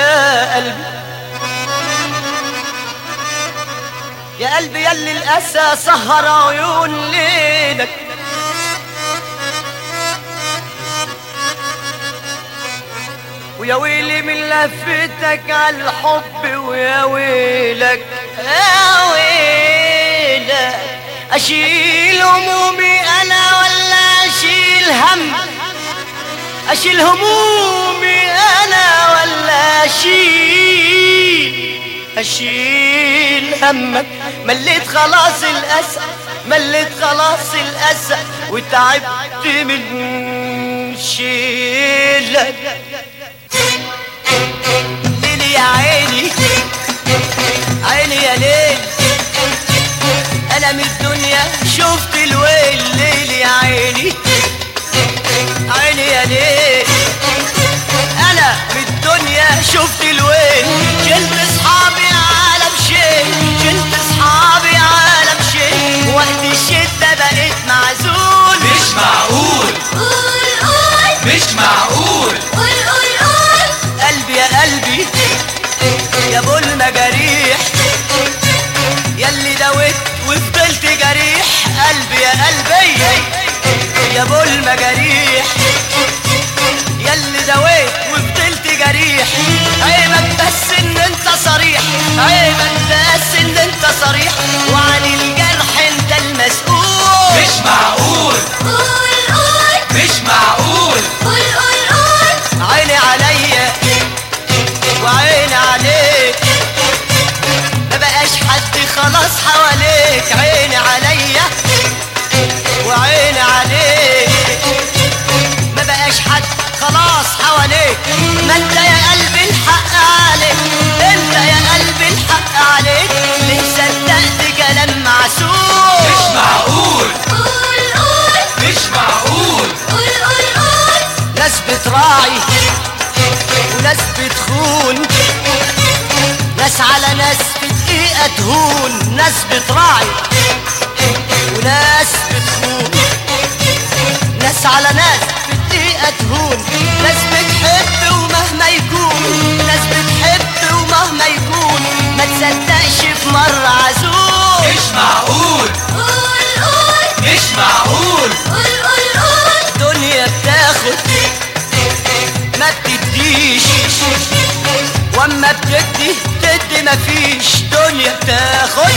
يا قلبي يا قلبي يلي الأسى سهر عيون ليلك ويا ويلي من لفتك على الحب ويا ويلك يا ويلك أشيل همومي أنا ولا أشيل هم أشيل همومي أنا ولا أشيل أشيل همك مليت خلاص الأسى مليت خلاص الأسى وتعبت من شيلك ليلي يا عيني عيني يا ليل انا من الدنيا شفت الويل ليلي يا عيني عيني يا ليل انا من الدنيا شفت الويل شلت اصحابي عالم شيء شلت اصحابي عالم شيء وقت الشدة بقيت معزول مش معقول قول قول مش معقول قول قول قول قلبي يا قلبي يا ابو المجاريح ياللي دويت وفضلت جريح قلبي يا قلبي يا ابو المجاريح ياللي دويت وفضلت جريح عيبك بس ان انت صريح عيبك بس ان انت صريح وعن الجرح انت المسؤول مش معقول قول قول مش معقول قول قول قول عيني عليا وعيني عليك ما بقاش حد خلاص حواليك عيني عليا وعيني عليك ما بقاش حد خلاص حواليك ما انت يا قلبي الحق عليك انت يا قلبي الحق عليك ليه صدقت كلام معسول مش معقول قول قول مش معقول قول قول قول ناس بتراعي وناس بتخون ناس على ناس في دقيقة تهون ناس بتراعي وناس بتخون ناس على ناس في دقيقة تهون ناس بتحب ومهما يكون ناس بتحب ومهما يكون ما تصدقش في مرة عزول مش معقول قول قول مش معقول قول قول قول الدنيا بتاخد ما بتديش واما بتدي تدي مفيش دنيا بتاخد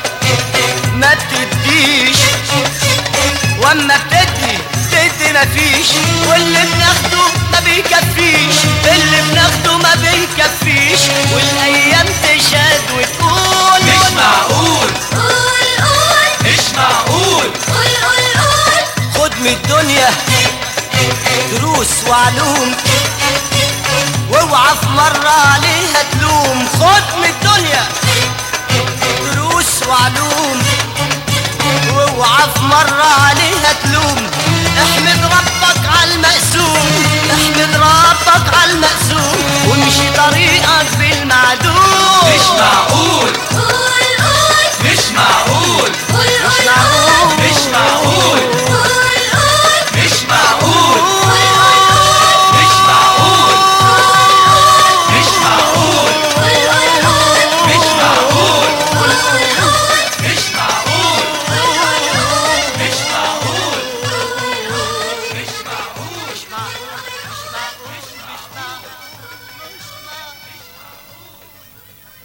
ما بتديش واما بتدي تدي مفيش واللي بناخده ما بيكفيش اللي بناخده ما بيكفيش والايام تشهد وتقول مش معقول قول قول مش معقول قول قول قول خد من الدنيا دروس وعلوم واوعى في مرة عليها تلوم خد من الدنيا دروس وعلوم واوعى في مرة عليها تلوم احمد ربك على المقسوم احمد ربك على المقسوم وامشي طريق